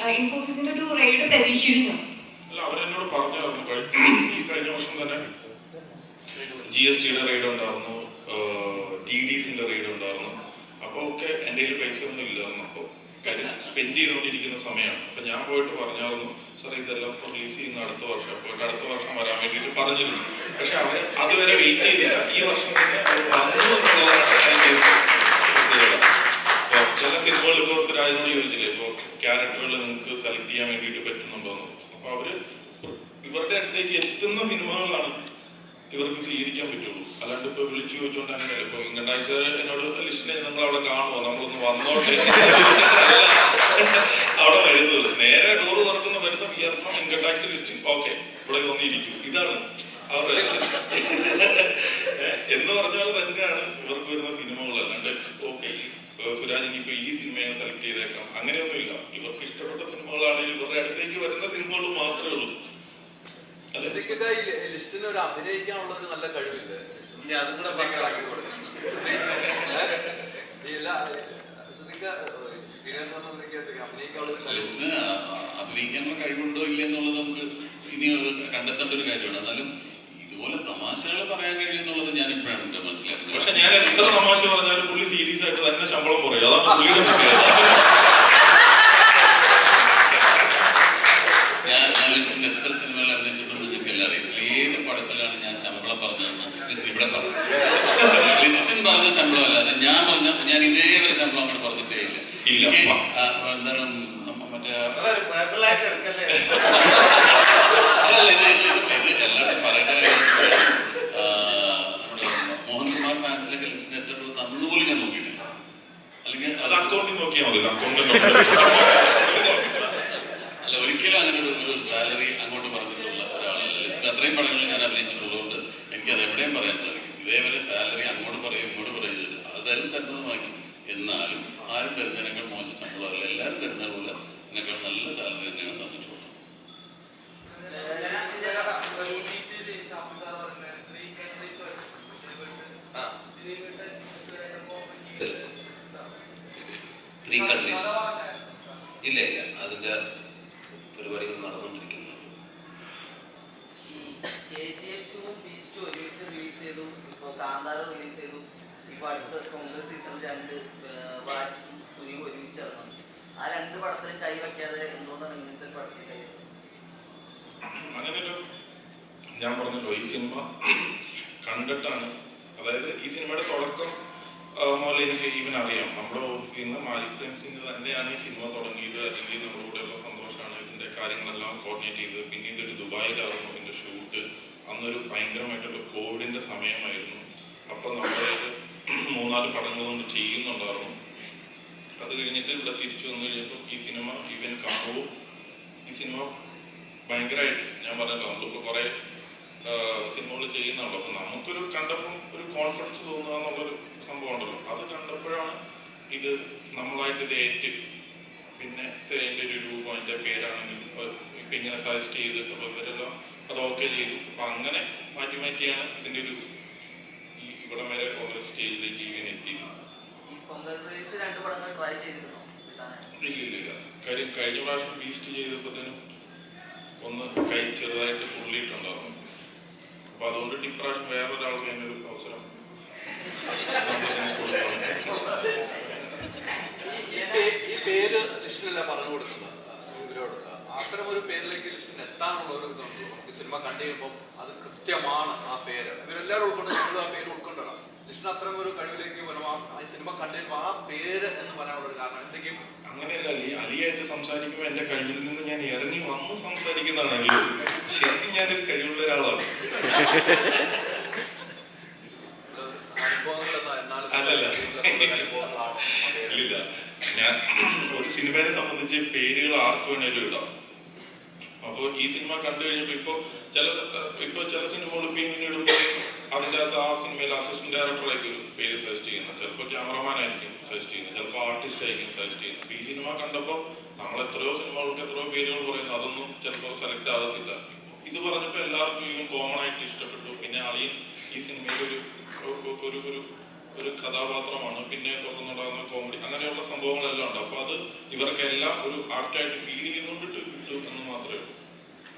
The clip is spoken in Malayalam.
ഇൻഫോസിസിന്റെ ഒരു റെയ്ഡ് പ്രതീക്ഷിച്ചിരുന്നു അല്ല അവരെന്നോട് പറഞ്ഞായിരുന്നു കഴി- ഈ കഴിഞ്ഞ വർഷം തന്നെ ജി എസ് ടിയുടെ റെയ്ഡ് ഉണ്ടായിരുന്നു ടി ഡിസിന്റെ റെയ്ഡ് ഉണ്ടായിരുന്നു അപ്പോൾ ഒക്കെ എൻ്റെ കയ്യിൽ പൈസ ഒന്നും ഇല്ലായിരുന്നു അപ്പോൾ കാര്യം സ്പെൻഡ് ചെയ്തുകൊണ്ടിരിക്കുന്ന സമയമാണ് അപ്പൊ ഞാൻ പോയിട്ട് പറഞ്ഞായിരുന്നു സാർ ഇതെല്ലാം റിലീസ് ചെയ്യുന്ന അടുത്ത വർഷം പോയിട്ട് അടുത്ത വർഷം വരാൻ വേണ്ടിയിട്ട് പറഞ്ഞിരുന്നു പക്ഷെ അവർ അതുവരെ വെയിറ്റ് ചെയ്തില്ല ഈ വർഷം തന്നെ അവർ വന്നു എന്നുള്ളതാണ് അതിൻ്റെ ഒരു പ്രത്യേകത ഇപ്പൊ ചില സിനിമകൾ ഇപ്പോൾ സുരാജിനോട് ചോദിച്ചില്ലേ ഇപ്പോൾ ക്യാരക്ടറുകൾ നിങ്ങൾക്ക് സെലക്ട് ചെയ്യാൻ വേണ്ടിയിട്ട് പറ്റുന്നുണ്ടോന്ന് അപ്പൊ അവര് ഇവരുടെ അടുത്തേക്ക് എത്തുന്ന സിനിമകളാണ് ഇവർക്ക് സ്വീകരിക്കാൻ പറ്റുള്ളൂ അല്ലാണ്ട് ഇപ്പൊ വിളിച്ചു ചോദിച്ചോണ്ട് അങ്ങനെയല്ല ഇപ്പൊ ഇംഗണ്ടായി സാർ എന്നോട് ലിസ്റ്റിനെ നിങ്ങൾ അവിടെ കാണുമോ നമ്മളൊന്ന് വന്നോട്ടെ അവിടെ വരുന്നത് നേരെ ഡോറ് തുറക്കുന്ന വരുന്ന we are from income tax listing okay ഇവിടെ വന്നിരിക്കും ഇതാണ് അവരുടെ ഏ, എന്ന് പറഞ്ഞാൽ തന്നെയാണ് ഇവർക്ക് വരുന്ന സിനിമകൾ അല്ലാണ്ട് ഓക്കെ സുരാജ് ഇനിയിപ്പോ ഈ സിനിമയെ സെലക്ട് ചെയ്തേക്കാം അങ്ങനെയൊന്നുമില്ല ഇവർക്ക് ഇഷ്ടപ്പെട്ട സിനിമകളാണെങ്കിൽ ഇവരുടെ അടുത്തേക്ക് വരുന്ന സിനിമകൾ മാത്രമേ ഉള്ളൂ അല്ലെ ഇതൊക്കെ ഈ ലിസ്റ്റിന് ഒരു അഭിനയിക്കാനുള്ള ഒരു നല്ല കഴിവില്ലേ ഇനി അതും കൂടെ പറഞ്ഞാലാക്കി കൊടുക്കും ഈ എല്ലാ ശ്രദ്ധിക്ക അഭിനയിക്കാനുള്ള ഒരു കഴിവ് ലിസ്റ്റിന് അഭിനയിക്കാനുള്ള കഴിവുണ്ടോ ഇല്ല എന്നുള്ളത് നമുക്ക് ഇനി അത് കണ്ടെത്തേണ്ട ഒരു കാര്യമാണ് എന്നാലും ഇതുപോലെ തമാശകൾ പറയാൻ കഴിയുമെന്നുള്ളത് ഞാൻ ഇപ്പോഴാണ് ട്ടോ മനസ്സിലാക്കുന്നത് പക്ഷെ ഞാൻ എത്ര തമാശ പറഞ്ഞാലും പുള്ളി സീരിയസ് ആയിട്ട് തന്നെ ശമ്പളം പറയും അതാണ് പുള്ളിയുടെ പ്രത്യേകത ഞാൻ ഞാൻ ലിസ്റ്റിന്റെ എത്ര സിനിമകളിൽ അഭിനയിച്ചിട്ടുണ്ടെന്ന് നിങ്ങൾക്ക് എല്ലാം അറിയാം ഏത് പടത്തിലാണ് ഞാൻ ശമ്പളം പറഞ്ഞതെന്ന് ലിസ്റ്റ് ഇവിടെ പറഞ്ഞു ലിസ്റ്റും പറഞ്ഞ ശമ്പളം അല്ലാതെ ഞാൻ പറഞ്ഞ ഞാൻ ഇതേവരെ ശമ്പളം അങ്ങോട്ട് പറഞ്ഞിട്ടേ ഇല്ല ഇല്ല. എനിക്ക്, ആ, എന്താണ് നമ്മ- മറ്റേ നിങ്ങളൊരു പേഴ്സണലായിട്ട് എടുക്കല്ലേ അല്ലല്ല ഇത് ഇത് ഇത് ഇത് എല്ലാവരും പറയേണ്ട കാര്യം ആ, നമ്മുടെ മോഹൻകുമാർ ഫാൻസിലൊക്കെ ലിസ്റ്റിന് എത്ര രൂപ തന്നതുപോലും ഞാൻ നോക്കിയിട്ടില്ല അല്ലെങ്കിൽ അത് അത് അക്കൗണ്ടിൽ നോക്കിയാൽ മതി അക്കൗണ്ടിൽ അല്ല ഒരിക്കലും അങ്ങനെ ഒരു ഒരു സാലറി അങ്ങോട്ട് പറഞ്ഞിട്ടുള്ള ഒരാളല്ല ലിസ്റ്റിൽ അത്രയും പടങ്ങളിൽ ഞാൻ അഭിനയിച്ചിട്ടുള്ളതുകൊണ്ട് എനിക്കത് എവിടെയും പറയാൻ സാധിക്കും ഇതേവരെ സാലറി അങ്ങോട്ട് പറയും ഇങ്ങോട്ട് പറയും ചെയ്ത് അത് തരും തരുന്നതുമാക്കി എന്നാലും ആരും തരുന്നതിനേക്കാൾ മോശം ശമ്പളമല്ല എല്ലാവരും തരുന്നത് പോലെ അതിനേക്കാൾ നല്ല സാലറി തന്നെയാണ് തന്നിട്ടുള്ളത് ത്രീ കൺട്രീസ് ഇല്ല ഇല്ല അതിന്റെ പരിപാടികൾ നടന്നുകൊണ്ടിരിക്കുന്നു കെ ജി എഫ് ടൂവും ബീസ്റ്റ് ഒരുമിച്ച് റിലീസ് ചെയ്തു ഇപ്പോൾ കാന്താര റിലീസ് ചെയ്തു ഇപ്പോൾ അടുത്ത കോൺഗ്രസ് സീസൺ രണ്ട് വാച്ചും തുനിയും ഒരുമിച്ച് ഇറങ്ങും ആ രണ്ട് പടത്തിലും കൈ വയ്ക്കാതെ എന്തുകൊണ്ടാണ് ഇങ്ങനത്തെ ഒരു പടത്തിൽ കൈ വെച്ചത്? അങ്ങനെയൊരു ഞാൻ പറഞ്ഞല്ലോ ഈ സിനിമ കണ്ടിട്ടാണ് അതായത് ഈ സിനിമയുടെ തുടക്കം ആ, മുതൽ എനിക്ക് ഈവൻ അറിയാം നമ്മുടെ ഓഫീസിൽ നിന്ന് മാജിക് ഫ്രെയിംസിൽ തന്നെയാണ് ഈ സിനിമ തുടങ്ങിയത് അല്ലെങ്കിൽ നമ്മുടെ കൂടെയുള്ള സന്തോഷമാണ് ഇതിന്റെ കാര്യങ്ങളെല്ലാം കോർഡിനേറ്റ് ചെയ്തത് പിന്നെ ഇതൊരു ദുബായിലായിരുന്നു ഇതിന്റെ ഷൂട്ട് അന്നൊരു ഭയങ്കരമായിട്ടുള്ള കോവിഡിന്റെ സമയമായിരുന്നു അപ്പൊ നമ്മളത് മൂന്നാല് പടങ്ങൾ കൊണ്ട് ചെയ്യുന്നുണ്ടായിരുന്നു അത് കഴിഞ്ഞിട്ട് ഇവിടെ തിരിച്ചു വന്നു കഴിഞ്ഞപ്പോൾ ഈ സിനിമ ഈവൻ കാണുമ്പോൾ ഈ സിനിമ ഭയങ്കരമായിട്ട് ഞാൻ പറഞ്ഞല്ലോ നമ്മളിപ്പോ കുറെ സിനിമകൾ ചെയ്യുന്നുണ്ടല്ലോ അപ്പൊ നമുക്കൊരു കണ്ടപ്പം ഒരു കോൺഫിഡൻസ് തോന്നുക എന്നുള്ളൊരു സംഭവം ഉണ്ടല്ലോ അത് കണ്ടപ്പോഴാണ് ഇത് നമ്മളായിട്ട് ഇത് ഏറ്റ് പിന്നെ ഇത് അതിന്റെ ഒരു രൂപം അതിന്റെ പേരാണെങ്കിൽ ഇപ്പൊ ഇങ്ങനെ സജസ്റ്റ് ചെയ്ത് അപ്പൊ ഇവരെല്ലാം അത് ഓക്കെ ചെയ്തു അപ്പൊ അങ്ങനെ മാറ്റി മാറ്റിയാണ് ഇതിന്റെ ഒരു ഈ ഇവിടം വരെ ഉള്ള സ്റ്റേജിലേക്ക് ഇങ്ങനെ എത്തിയത് ഈ കോൺഗ്രസ് റിലീസ് രണ്ട് പടങ്ങൾ ട്രൈ ചെയ്തിരുന്നോ കിട്ടാനായിട്ട് ഇല്ല ഇല്ല ഇല്ല കാര്യം കഴിഞ്ഞ പ്രാവശ്യം ബീസ്റ്റ് ചെയ്തപ്പോഴത്തേനും ഒന്ന് കൈ ചെറുതായിട്ട് പുള്ളിയിട്ടുണ്ടായിരുന്നു അപ്പൊ അതുകൊണ്ട് ഇപ്രാവശ്യം വേറൊരാൾക്ക് അതിന്റെ ഒരു അവസരം നമ്മളിതിന് കൊടുക്കണം. ഈ പേ- ഈ പേര് ലിസ്റ്റിനല്ല പറഞ്ഞു കൊടുക്കുന്നത് ഇവരോട് അത്തരം ഒരു പേരിലേക്ക് ലിസ്റ്റിന് എത്താനുള്ള ഒരു ഇതുണ്ട് നമുക്ക് സിനിമ കണ്ടു കഴിയുമ്പോൾ അത് കൃത്യമാണ് ആ പേര് ഇവരെല്ലാവരും ഉൾക്കൊണ്ട് നമ്മൾ ആ പേര് ഉൾക്കൊണ്ടണം ലിസ്റ്റിന് അത്തരം ഒരു കഴിവിലേക്ക് വരും ആ ആ സിനിമ കണ്ടു കഴിയുമ്പോൾ ആ പേര് എന്ന് പറയാനുള്ള ഒരു കാരണം എന്തെങ്കിലും അങ്ങനെയല്ല അലി അലിയായിട്ട് സംസാരിക്കുമ്പോൾ എന്റെ കഴിവിൽ നിന്ന് ഞാൻ ഇറങ്ങി വന്ന് സംസാരിക്കുന്നതാണ് അലി ശരിക്കും ഞാനൊരു കഴിവുള്ള ഒരാളാണ് അനുഭവങ്ങൾ എന്നാലും അല്ലല്ല. അനുഭവങ്ങളാണ് ആ പേര്. ഇല്ലില്ല ഞാൻ ഒരു സിനിമയെ സംബന്ധിച്ച് പേരുകൾ ആർക്ക് വേണേലും ഇടാം അപ്പോൾ ഈ സിനിമ കണ്ടു കഴിഞ്ഞപ്പോൾ ഇപ്പോൾ ചില ഇപ്പൊ ചില സിനിമകൾ ഇപ്പൊ ഇങ്ങനെ ഇടുമ്പോൾ അതിൻ്റെ അകത്ത് ആ സിനിമയിൽ അസിസ്റ്റന്റ് ഡയറക്ടറായിരിക്കും ഒരു പേര് സജസ്റ്റ് ചെയ്യുന്നത് ചിലപ്പോൾ ക്യാമറമാൻ ആയിരിക്കും സജസ്റ്റ് ചെയ്യുന്നത് ചിലപ്പോൾ ആർട്ടിസ്റ്റ് ആയിരിക്കും സജസ്റ്റ് ചെയ്യുന്നത് അപ്പൊ ഈ സിനിമ കണ്ടപ്പോൾ നമ്മൾ എത്രയോ സിനിമകൾക്ക് എത്രയോ പേരുകൾ പറയുന്നു അതൊന്നും ചിലപ്പോൾ സെലക്ട് ആകത്തില്ല ഇത് പറഞ്ഞപ്പോൾ എല്ലാവർക്കും ഇതിനും കോമൺ ആയിട്ട് ഇഷ്ടപ്പെട്ടു പിന്നെ അളിയൻ ഈ സിനിമയിൽ ഒരു ഒരു- ഒരു ഒരു ഒരു കഥാപാത്രമാണ് പിന്നെ തുടർന്നുണ്ടാകുന്ന കോമഡി അങ്ങനെയുള്ള സംഭവങ്ങളെല്ലാം ഉണ്ട് അപ്പൊ അത് ഇവർക്കെല്ലാം ഒരു ആപ്റ്റായിട്ട് ഫീൽ ചെയ്യുന്നു